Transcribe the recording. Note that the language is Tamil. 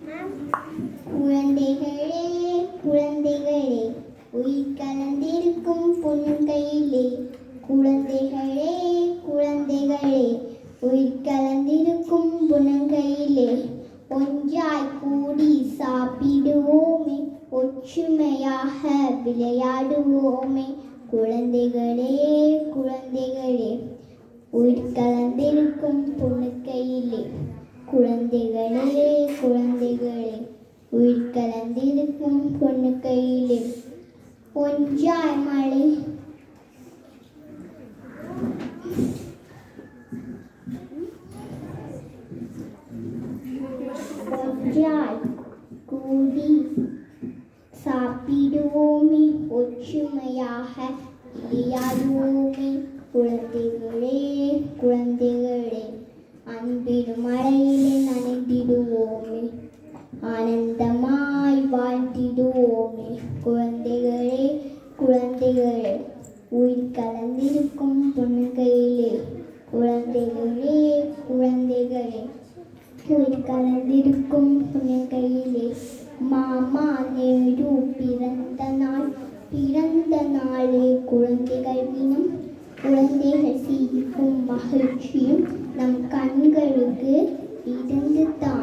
குழந்தைகளே குழந்தைகளே உயிர் கலந்திருக்கும் பொன்கையிலே குழந்தைகளே குழந்தைகளே உயிர் கலந்திருக்கும் புனங்கையிலே ஒன்றாய் கூடி சாப்பிடுவோமே ஒற்றுமையாக விளையாடுவோமே குழந்தைகளே குழந்தைகளே உயிர் கலந்திருக்கும் புணுக்கையிலே குழந்தைகளே குழந்தைகளே உயிர் கலந்திருக்கும் பொண்ணுக்கையிலே ஒன்றாய் மழை ஒன்றாய் கூடி சாப்பிடுவோமே ஒற்றுமையாக விளையாடுவோமே குழந்தைகளே குழந்தைகளே அன்பிடும் மழையிலே நனைந்திடுவோமே ஆனந்தமாய் வாழ்ந்திடுவோமே குழந்தைகளே குழந்தைகளே உயிர் கலந்திருக்கும் பொண்ணுகையிலே குழந்தைகளே குழந்தைகளே உயிர் கலந்திருக்கும் புன்னகையிலே மாமா நேரு பிறந்த நாள் பிறந்த நாளே குழந்தைகள் தினம் குழந்தைகள் சிரிக்கும் மகிழ்ச்சியும் நம் கண்களுக்கு இருந்து தான்